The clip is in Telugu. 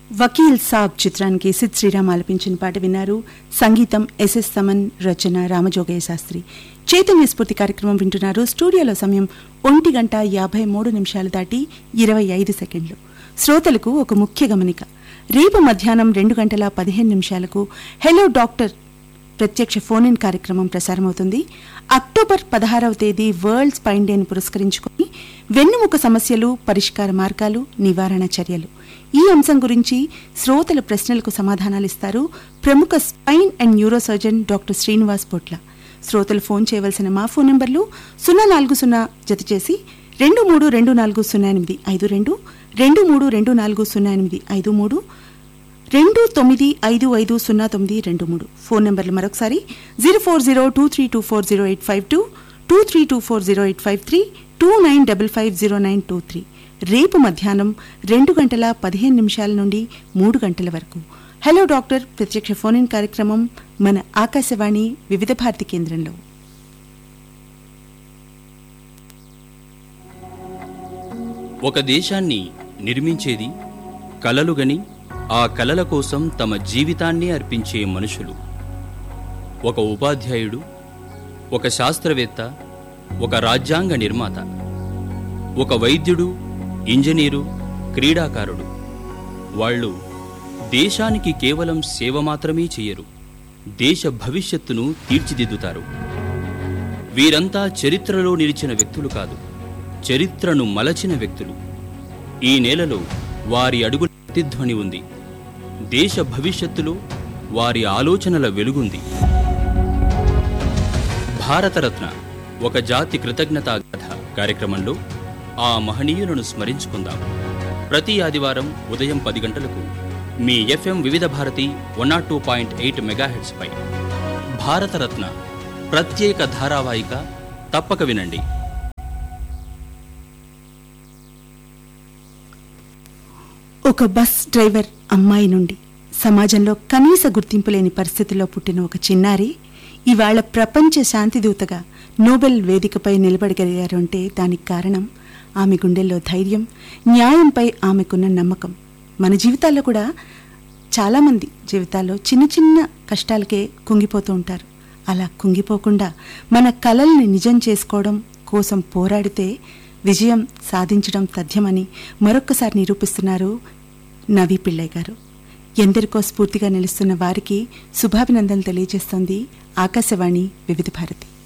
వకీల్ సాబ్ చిత్రానికి సిద్ శ్రీరామ్ ఆలపించిన పాట విన్నారు సంగీతం ఎస్ఎస్ సమన్ రచన రామజోగయ్య శాస్త్రి చైతన్య స్ఫూర్తి కార్యక్రమం వింటున్నారు స్టూడియోలో సమయం ఒంటి గంట యాభై మూడు నిమిషాలు దాటి ఇరవై ఐదు సెకండ్లు శ్రోతలకు ఒక ముఖ్య గమనిక రేపు మధ్యాహ్నం రెండు గంటల పదిహేను నిమిషాలకు హెలో డాక్టర్ ప్రత్యక్ష ఫోన్ ఇన్ కార్యక్రమం ప్రసారమవుతుంది అక్టోబర్ పదహారవ తేదీ వరల్డ్ స్పైన్ డేను పురస్కరించుకొని వెన్నుముక సమస్యలు పరిష్కార మార్గాలు నివారణ చర్యలు ఈ అంశం గురించి శ్రోతల ప్రశ్నలకు సమాధానాలిస్తారు ప్రముఖ spine and neuro surgeon doctor Srinivas Potla శ్రోతలు ఫోన్ చేయవలసిన మా ఫోన్ నంబర్లు సున్నా నాలుగు సున్నా జత చేసి రెండు మూడు రెండు నాలుగు సున్నా ఎనిమిది ఐదు రెండు రెండు మూడు రెండు నాలుగు సున్నా ఎనిమిది ఐదు మూడు రెండు తొమ్మిది ఐదు ఐదు సున్నా తొమ్మిది రెండు మూడు ఫోన్ నెంబర్లు మరొకసారి zero four zero two three two four zero eight five two two three two four zero eight five three two nine double five zero nine two three రేపు మధ్యాహ్నం రెండు గంటల పదిహేను నిమిషాల నుండి మూడు గంటల వరకు హలో డాక్టర్ ప్రత్యక్ష ఫోన్ ఇన్ కార్యక్రమం మన ఆకాశవాణి వివిధ భారతి కేంద్రంలో ఒక దేశాన్ని నిర్మించేది కలలుగని ఆ కలల కోసం తమ జీవితాన్ని అర్పించే మనుషులు ఒక ఉపాధ్యాయుడు ఒక శాస్త్రవేత్త ఒక రాజ్యాంగ నిర్మాత ఒక వైద్యుడు ఇంజనీరు క్రీడాకారుడు వాళ్ళు దేశానికి కేవలం సేవ మాత్రమే చేయరు దేశ భవిష్యత్తును తీర్చిదిద్దుతారు వీరంతా చరిత్రలో నిలిచిన వ్యక్తులు కాదు చరిత్రను మలచిన వ్యక్తులు ఈ నేలలో వారి అడుగుల ప్రతిధ్వని ఉంది దేశ భవిష్యత్తులో వారి ఆలోచనల వెలుగుంది భారతరత్న ఒక జాతి కృతజ్ఞతా కథ కార్యక్రమంలో ఆ మహనీయులను స్మరించుకుందాం ప్రతి ఆదివారం ఉదయం పది గంటలకు మీ FM Vividh Bharati one naught two point eight మెగాహెడ్స్పై భారతరత్న ప్రత్యేక ధారావాహిక తప్పక వినండి ఒక బస్ డ్రైవర్ అమ్మాయి నుండి సమాజంలో కనీస గుర్తింపు లేని పరిస్థితిలో పుట్టిన ఒక చిన్నారి ఇవాళ ప్రపంచ శాంతిదూతగా నోబెల్ వేదికపై నిలబడగలిగారు అంటే దానికి కారణం ఆమె గుండెల్లో ధైర్యం న్యాయంపై ఆమెకున్న నమ్మకం మన జీవితాల్లో కూడా చాలామంది జీవితాల్లో చిన్న చిన్న కష్టాలకే కుంగిపోతూ ఉంటారు అలా కుంగిపోకుండా మన కలల్ని నిజం చేసుకోవడం కోసం పోరాడితే విజయం సాధించడం తథ్యమని మరొక్కసారి నిరూపిస్తున్నారు నవీ పిళ్ళై గారు ఎందరికో స్ఫూర్తిగా నిలుస్తున్న వారికి శుభాభినందనలు తెలియజేస్తోంది ఆకాశవాణి వివిధ భారతి